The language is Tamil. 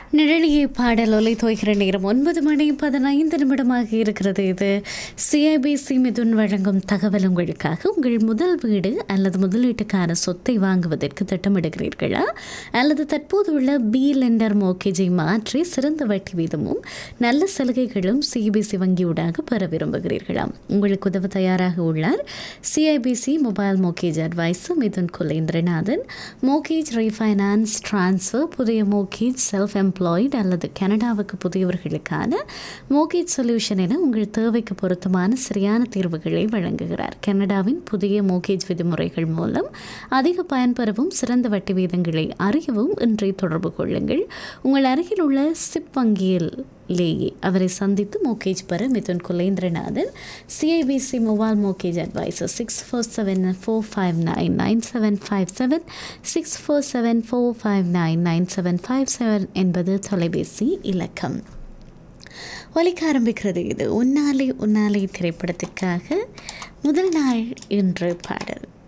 நிழலியை பாடல் ஒலை தோய்கிற நேரம் ஒன்பது மணி பதினைந்து நிமிடமாக இருக்கிறது இது சிஐபிசி மிதுன் வழங்கும் தகவல் உங்களுக்காக உங்கள் முதல் வீடு அல்லது முதலீட்டுக்கான சொத்தை வாங்குவதற்கு திட்டமிடுகிறீர்களா அல்லது தற்போது உள்ள பி லெண்டர் மோக்கேஜை மாற்றி சிறந்த வட்டி வீதமும் நல்ல சலுகைகளும் சிஐபிசி வங்கியூடாக பெற விரும்புகிறீர்களா உங்களுக்கு உதவ தயாராக உள்ளார் CIBC mobile mortgage advisor Mithun Kulendranathan mortgage refinance transfer புதிய மோக்கேஜ் செல்ஃப் எம்ப்ளாய்டு அல்லது கனடாவுக்கு புதியவர்களுக்கான மோகேஜ் சொல்யூஷன் என உங்கள் தேவைக்கு பொருத்தமான சரியான தீர்வுகளை வழங்குகிறார் கனடாவின் புதிய மோகேஜ் விதிமுறைகள் மூலம் அதிக பயன்பெறவும் சிறந்த வட்டி வீதங்களை அறியவும் இன்றை தொடர்பு கொள்ளுங்கள் உங்கள் அருகில் உள்ள சிப் வங்கியில் லேயே அவரை சந்தித்து மோகேஜ் பெற Mithun Kulendranathan CIBC mobile mortgage advisor six four seven four five nine nine seven five seven six four seven four five nine nine seven five seven என்பது தொலைபேசி இலக்கம் ஒலிக்க ஆரம்பிக்கிறது இது உன்னாலே உன்னாலே திரைப்படத்திற்காக முதல் நாள் இன்று பாடல்